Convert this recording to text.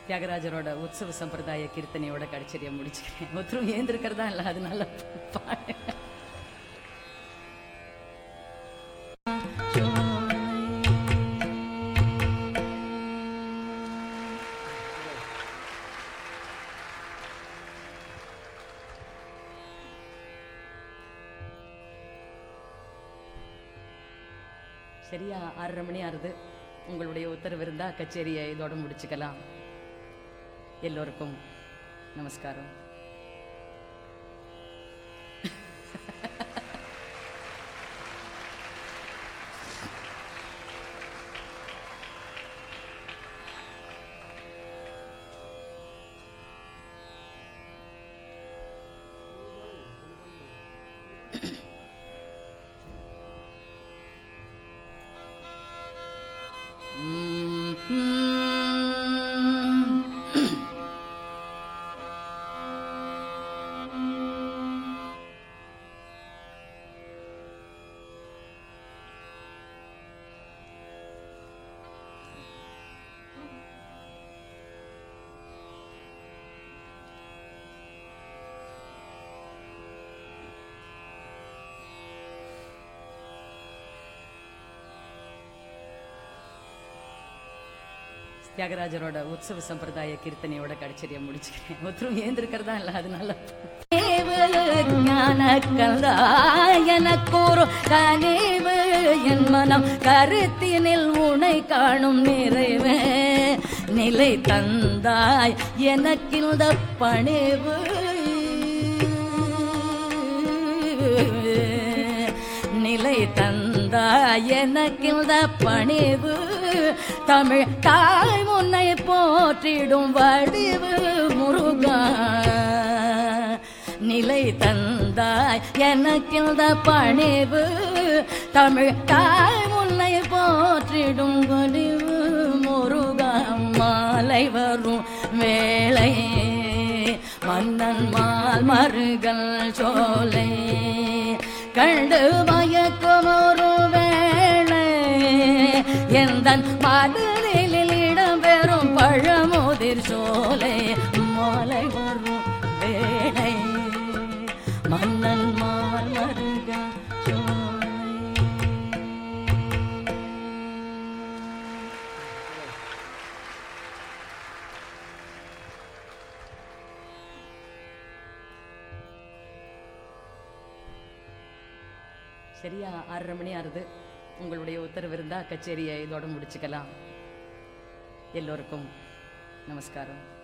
தியாகராஜரோட உற்சவ சம்பிரதாய கீர்த்தனையோட கடைச்சரியை முடிச்சுக்கிறேன் ஒருத்தரும் ஏந்திருக்கிறதா இல்லை அதனால பாடு சரியா ஆறரை மணி ஆறுது உங்களுடைய உத்தரவு இருந்தா கச்சேரியை இதோட முடிச்சுக்கலாம் எல்லோருக்கும் நமஸ்காரம் தியாகராஜரோட உற்சவ சம்பிரதாய கீர்த்தனையோட கடைச்சரியை முடிச்சுக்கிறேன் ஒருத்தரும் ஏந்திருக்கிறதா இல்லை அதனால ஞானக்கந்தா எனக்கூறு கனிவு என் மனம் கருத்தினில் உனை காணும் நிறைவே நிலை தந்தாய் எனக்கிந்த பணிவு நிலை தந்தாய் எனக்கிந்த பணிவு தமிழ் தாய் முன்னை போற்றிடும் வடிவு முருகா நிலை தந்தாய் எனக்கிந்த பணிவு தமிழ் தாய் முன்னை போற்றிடும் வடிவு முருகா மாலை வரும் வேளை மன்னன் மால் மருகல் சோலை கண்டு மயக்கும் ஒரு வேளை எந்த மதுரில் இடம்பெறும் பழமுதிர் சோலை மாலை வரும் வேளை மன்னன் மால் மருகல் சோலை சரியா ஆறரை மணி ஆறுது உங்களுடைய உத்தரவு இருந்தா கச்சேரியை இதோட முடிச்சுக்கலாம் எல்லோருக்கும் நமஸ்காரம்